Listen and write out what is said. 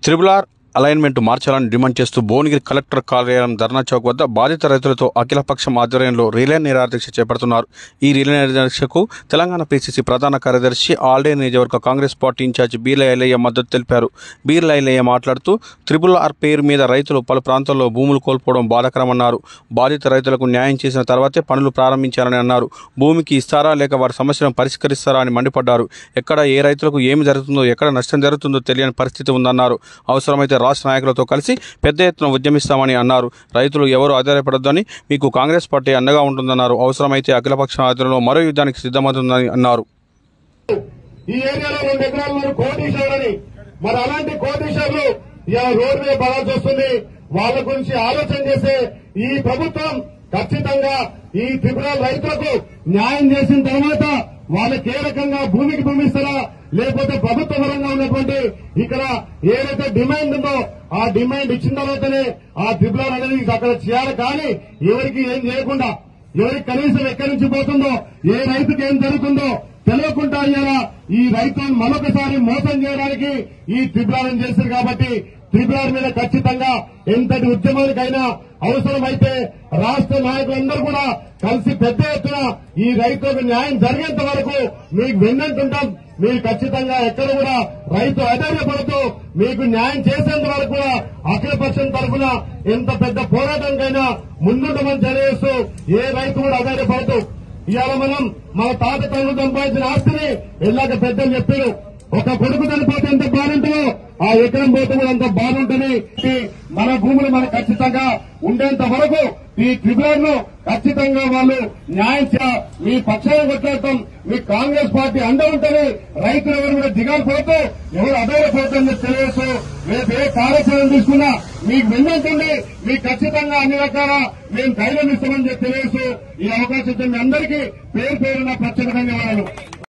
triple R alignment మార్చాలని demand చేస్తూ Bhuvanagiri collector కార్యాలయం ధర్నా చౌక్ వద్ద బాధిత రైతులతో అఖిలపక్షం ఆధ్వర్యంలో రిలే నిరాదీక్ష చేపడుతున్నారు ఈ రిలే నిరాదీక్షకు తెలంగాణ పిసిసి ప్రధాన కార్యదర్శి ఆల్డే నియోజకవర్గ కాంగ్రెస్ పార్టీ ఇన్ఛార్జి బీర్ల ఐలయ్య మద్దతు తెలిపారు బీర్ల ఐలయ్య మాట్లాడుతూ త్రిబుల్ ఆర్ పేరు మీద రైతులు పలు ప్రాంతాల్లో భూములు కోల్పోవడం బాధాకరమన్నారు బాధిత రైతులకు న్యాయం చేసిన తర్వాతే పనులు ప్రారంభించాలని అన్నారు భూమికి ఇస్తారా లేక వారి సమస్యలను పరిష్కరిస్తారా అని మండిపడ్డారు ఎక్కడ ఏ రైతులకు ఏమి జరుగుతుందో ఎక్కడ నష్టం జరుగుతుందో తెలియని పరిస్థితి ఉందన్నారు అవసరమైతే రాష్ట్ర నాయకులతో కలిసి పెద్ద ఎత్తున ఉద్యమిస్తామని అన్నారు రైతులు ఎవరు ఆధారపడొద్దని మీకు కాంగ్రెస్ పార్టీ అండగా ఉంటుందన్నారు అవసరమైతే అఖిలపక్ష ఆధ్వర్యంలో మరో యుద్ధానికి సిద్ధమవుతుందని అన్నారు ఈ ఏరియాలో రెండు ఎకరాలు ఉన్నారు కోటీశ్వరులని మరి అలాంటి కోటీశ్వరులు ఇలా రోడ్డు మీద పడాల్సి వస్తుంది వాళ్ళ గురించి ఆలోచన చేసే ఈ ప్రభుత్వం ఖచ్చితంగా ఈ త్రిపుర రైతులకు న్యాయం చేసిన తర్వాత వాళ్ళకి ఏ రకంగా భూమికి భూమిస్తారా లేకపోతే ప్రభుత్వ పరంగా ఉన్నటువంటి ఇక్కడ ఏదైతే డిమాండ్ ఉందో ఆ డిమాండ్ ఇచ్చిన తర్వాతనే ఆ త్రిపుర అనేది అక్కడ చేయాలి కానీ ఎవరికి ఏం చేయకుండా ఎవరికి కనీసం ఎక్కడి నుంచి పోతుందో ఏ రైతుకి ఏం జరుగుతుందో తెలియకుండా అయ్యారా ఈ రైతులను మరొకసారి మోసం చేయడానికి ఈ త్రిపురాలను చేశారు కాబట్టి త్రిపురాల మీద ఖచ్చితంగా ఎంతటి ఉద్యమానికైనా అవసరమైతే రాష్ట్ర నాయకులందరూ కూడా కలిసి పెద్ద ఎత్తున ఈ రైతులకు న్యాయం జరిగేంత వరకు మీకు వెన్నంటుంటాం మీరు ఖచ్చితంగా ఎక్కడ కూడా రైతు అధైర్యపడుతూ మీకు న్యాయం చేసేంత వరకు కూడా అఖిలపక్షం తరఫున ఎంత పెద్ద పోరాటానికైనా ముందుండమని తెలియజేస్తూ ఏ రైతు కూడా అధైర్యపడుతూ ఇవాళ మనం మన తాత తల్లు సంపాదించిన ఆస్తిని వెళ్ళాక పెద్దలు చెప్పారు ఒక కొడుకు చనిపోతే ఎంత బాగుంటుందో ఆ ఎకరం పోతే కూడా అంత బాగుంటుంది ఈ మన భూములు మనకు ఖచ్చితంగా ఉండేంత వరకు ఈ ట్రిబ్యునల్ ను ఖచ్చితంగా వాళ్ళు న్యాయం చే- మీ పక్షాన్ని కొట్లాడతాం మీ కాంగ్రెస్ పార్టీ అండ ఉంటుంది రైతులు ఎవరు కూడా దిగాలు పడుతూ ఎవరు అధైర్యపడుతుందో తెలియజేస్తూ రేపు ఏ కార్యాచరణ తీసుకున్నా మీకు విన్నట్టుండి మీకు ఖచ్చితంగా అన్ని రకాల మేము ధైర్యం ఇస్తామని చెప్పి తెలియజేస్తూ ఈ అవకాశం ఇచ్చిన మీ అందరికీ పేరు పేరున ప్రత్యేక ధన్యవాదాలు